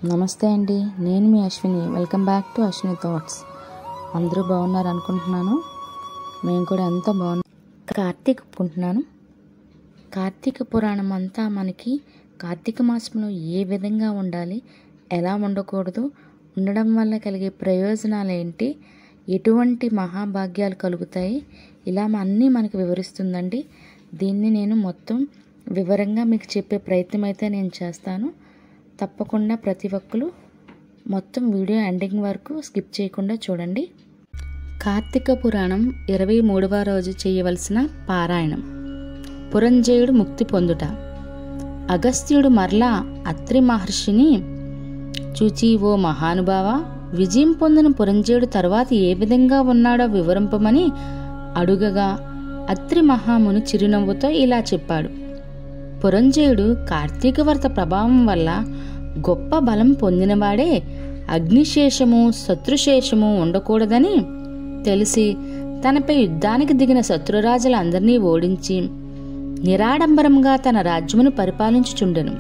నమస్తే అండి నేను మీ Ashwini welcome back to Ashwini thoughts అందరూ బాగున్నారు అనుకుంటున్నాను మేము కూడా ఎంతో బాగున్నాం కార్తీక ఒప్పుకుంటున్నాను కార్తీక పురాణం అంతా మనకి కార్తీక మాసంలో ఏ విధంగా ఉండాలి ఎలా ఉండకూడదు ఉండడం వల్ల కలిగే ప్రయోజనాలు ఏంటి ఎటువంటి మహాభాగ్యాలు కలుగుతాయి ఇలా అన్నీ మనకు వివరిస్తుందండి దీన్ని నేను మొత్తం వివరంగా మీకు చెప్పే ప్రయత్నం అయితే నేను చేస్తాను తప్పకుండా ప్రతి ఒక్కరు మొత్తం వీడియో ఎండింగ్ వరకు స్కిప్ చేయకుండా చూడండి కార్తీక పురాణం ఇరవై మూడవ రోజు చేయవలసిన పారాయణం పురంజయుడు ముక్తి పొందుట అగస్త్యుడు మరలా అత్రి మహర్షిని చూచి ఓ మహానుభావ విజయం పొందిన పురంజయుడు తర్వాత ఏ విధంగా ఉన్నాడో వివరింపమని అడుగగా అత్రి మహాముని చిరునవ్వుతో ఇలా చెప్పాడు పురంజయుడు కార్తీక వ్రత ప్రభావం వల్ల గొప్ప బలం పొందినవాడే అగ్నిశేషము శత్రుశేషము ఉండకూడదని తెలిసి తనపై యుద్ధానికి దిగిన శత్రురాజులందరినీ ఓడించి నిరాడంబరంగా తన రాజ్యమును పరిపాలించుచుండెను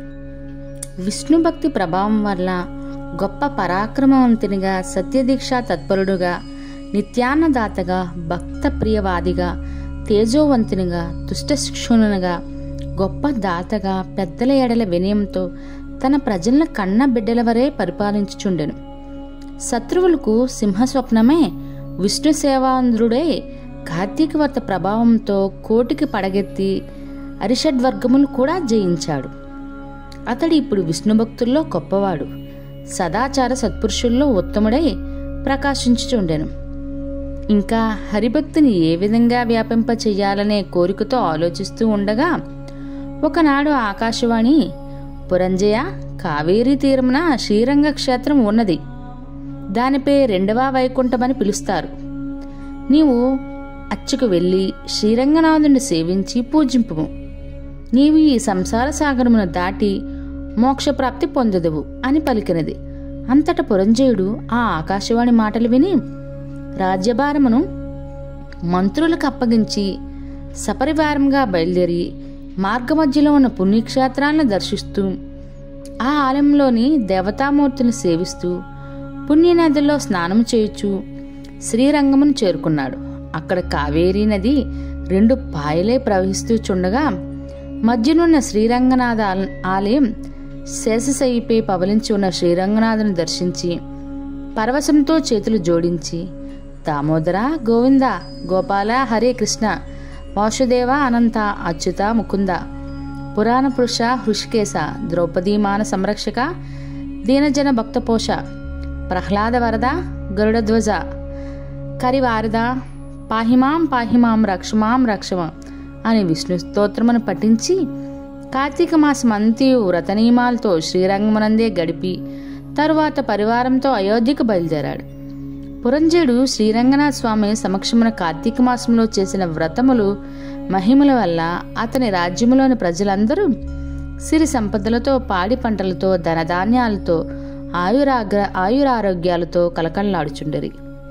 విష్ణు భక్తి ప్రభావం వల్ల గొప్ప పరాక్రమవంతునిగా సత్యదీక్షా తత్పరుడుగా నిత్యాన్నదాతగా భక్త ప్రియవాదిగా తేజోవంతునిగా దుష్టశిక్షునుగా గొప్ప దాతగా పెద్దల ఎడల వినయంతో తన ప్రజలను కన్న బిడ్డల వరే పరిపాలించుచుండెను శత్రువులకు సింహస్వప్నమే విష్ణు సేవాంధ్రుడే కార్తీక వ్రత ప్రభావంతో కోటికి పడగెత్తి అరిషడ్వర్గములు కూడా జయించాడు అతడు ఇప్పుడు విష్ణు భక్తుల్లో గొప్పవాడు సదాచార సత్పురుషుల్లో ఉత్తముడై ప్రకాశించుచుండెను ఇంకా హరిభక్తిని ఏ విధంగా వ్యాపింప చెయ్యాలనే కోరికతో ఆలోచిస్తూ ఉండగా ఒకనాడు ఆకాశవాణి పురంజయ కావేరీ తీరమున శ్రీరంగ క్షేత్రం ఉన్నది దానిపై రెండవ వైకుంఠమని పిలుస్తారు నీవు అచ్చుకు వెళ్ళి శ్రీరంగనాథుని సేవించి పూజింపుము నీవు ఈ సంసార సాగరమును దాటి మోక్షప్రాప్తి పొందదువు అని పలికినది అంతట పురంజయుడు ఆ ఆకాశవాణి మాటలు విని రాజ్యభారమును మంత్రులకు అప్పగించి సపరివారంగా బయలుదేరి మార్గమధ్యలో ఉన్న పుణ్యక్షేత్రాలను దర్శిస్తూ ఆ ఆలయంలోని దేవతామూర్తిని సేవిస్తూ పుణ్యనదిలో స్నానం చేయుచు శ్రీరంగమును చేరుకున్నాడు అక్కడ కావేరీ నది రెండు పాయలే ప్రవహిస్తూ చుండగా మధ్యనున్న శ్రీరంగనాథ ఆలయం శేషశయ్యపై పవలించి ఉన్న శ్రీరంగనాథుని దర్శించి పరవశంతో చేతులు జోడించి దామోదర గోవింద గోపాల హరే కృష్ణ వాసుదేవ అనంత అచ్యుత ముకుంద పురాణ పురుష హృషికేశ ద్రౌపదీమాన సంరక్షక దీనజన భక్తపోష ప్రహ్లాద వరద గరుడధ్వజ కరివారద పాహిమాం పాహిమాం రక్షమాం రక్షమ అని విష్ణు స్తోత్రమును పఠించి కార్తీక మాసం అంత్యు వ్రత నియమాలతో శ్రీరంగమునందే గడిపి తరువాత పరివారంతో అయోధ్యకు బయలుదేరాడు పురంజయుడు శ్రీరంగనాథ స్వామి సమక్షమున కార్తీక మాసంలో చేసిన వ్రతములు మహిమల వల్ల అతని రాజ్యములోని ప్రజలందరూ సిరి సంపదలతో పాడి పంటలతో ధనధాన్యాలతో ఆయురాగ్ర ఆయురారోగ్యాలతో కలకల్లాడుచుండరి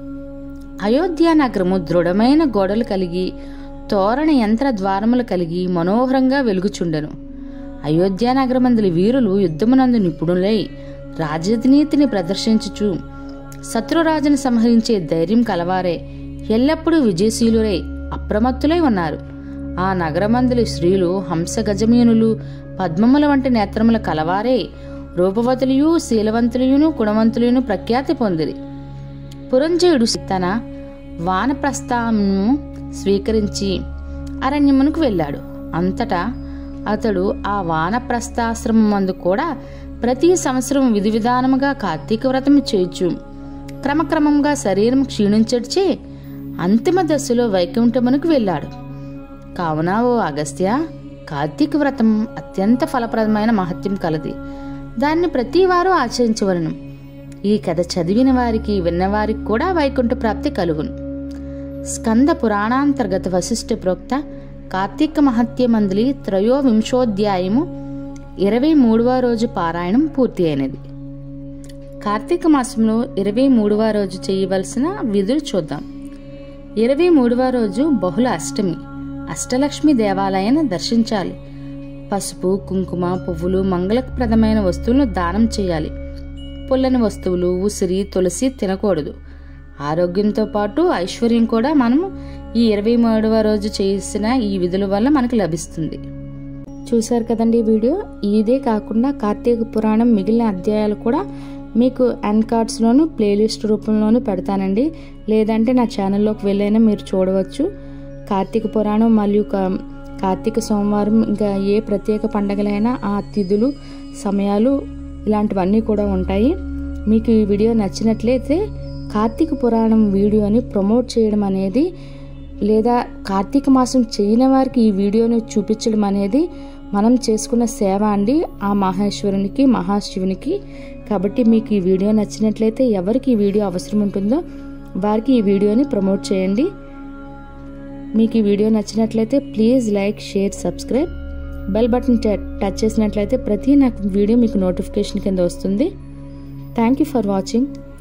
అయోధ్య నగరము దృఢమైన గోడలు కలిగి తోరణ యంత్ర ద్వారములు కలిగి మనోహరంగా వెలుగుచుండెను అయోధ్య నగరమందులి వీరులు యుద్ధమునందు నిపుణులై రాజనీతిని ప్రదర్శించుచు శత్రురాజును సంహరించే ధైర్యం కలవారే ఎల్లప్పుడూ విజయశీలురై అప్రమత్తులై ఉన్నారు ఆ నగరమందులి స్త్రీలు హంసగజమీనులు పద్మముల వంటి నేత్రముల కలవారే రూపవతులియు శీలవంతులియును గుణవంతులియును ప్రఖ్యాతి పొందిరి పురంజయుడు తన వానప్రస్థానము స్వీకరించి అరణ్యమునకు వెళ్ళాడు అంతటా అతడు ఆ వానప్రస్థాశ్రమం మందు కూడా ప్రతి సంవత్సరం విధి విధానముగా కార్తీక వ్రతం చేయొచ్చు క్రమక్రమంగా శరీరం క్షీణించడిచే అంతిమ దశలో వైకుంఠమునకు వెళ్ళాడు కావున ఓ అగస్త్య కార్తీక వ్రతం అత్యంత ఫలప్రదమైన మహత్యం కలది దాన్ని ప్రతి వారు ఆచరించవలను ఈ కథ చదివిన వారికి విన్నవారికి కూడా వైకుంఠ ప్రాప్తి కలుగును స్కంద పురాణాంతర్గత వశిష్ఠ ప్రోక్త కార్తీక మహత్యమందులి త్రయోవింశోధ్యాయము ఇరవై మూడవ రోజు పారాయణం పూర్తి అయినది కార్తీక మాసంలో ఇరవై మూడవ రోజు చేయవలసిన విధులు చూద్దాం ఇరవై మూడవ రోజు బహుళ అష్టమి అష్టలక్ష్మి దేవాలయాన్ని దర్శించాలి పసుపు కుంకుమ పువ్వులు మంగళప్రదమైన వస్తువులను దానం చేయాలి పుల్లని వస్తువులు ఉసిరి తులసి తినకూడదు ఆరోగ్యంతో పాటు ఐశ్వర్యం కూడా మనము ఈ ఇరవై మూడవ రోజు చేసిన ఈ విధుల వల్ల మనకు లభిస్తుంది చూశారు కదండి ఈ వీడియో ఇదే కాకుండా కార్తీక పురాణం మిగిలిన అధ్యాయాలు కూడా మీకు ఎన్ కార్డ్స్లోను ప్లేలిస్ట్ రూపంలోనూ పెడతానండి లేదంటే నా ఛానల్లోకి వెళ్ళైనా మీరు చూడవచ్చు కార్తీక పురాణం మరియు కా- కార్తీక సోమవారం ఇంకా ఏ ప్రత్యేక పండగలైనా ఆ తిథులు సమయాలు ఇలాంటివన్నీ కూడా ఉంటాయి మీకు ఈ వీడియో నచ్చినట్లయితే కార్తీక పురాణం వీడియోని ప్రమోట్ చేయడం అనేది లేదా కార్తీక మాసం చేయని వారికి ఈ వీడియోని చూపించడం అనేది మనం చేసుకున్న సేవ అండి ఆ మహేశ్వరునికి మహాశివునికి కాబట్టి మీకు ఈ వీడియో నచ్చినట్లయితే ఎవరికి ఈ వీడియో అవసరం ఉంటుందో వారికి ఈ వీడియోని ప్రమోట్ చేయండి మీకు ఈ వీడియో నచ్చినట్లయితే please like share subscribe bell button touch చేసినట్లయితే ప్రతి నాకు వీడియో మీకు నోటిఫికేషన్ కింద వస్తుంది థ్యాంక్ యూ ఫర్ వాచింగ్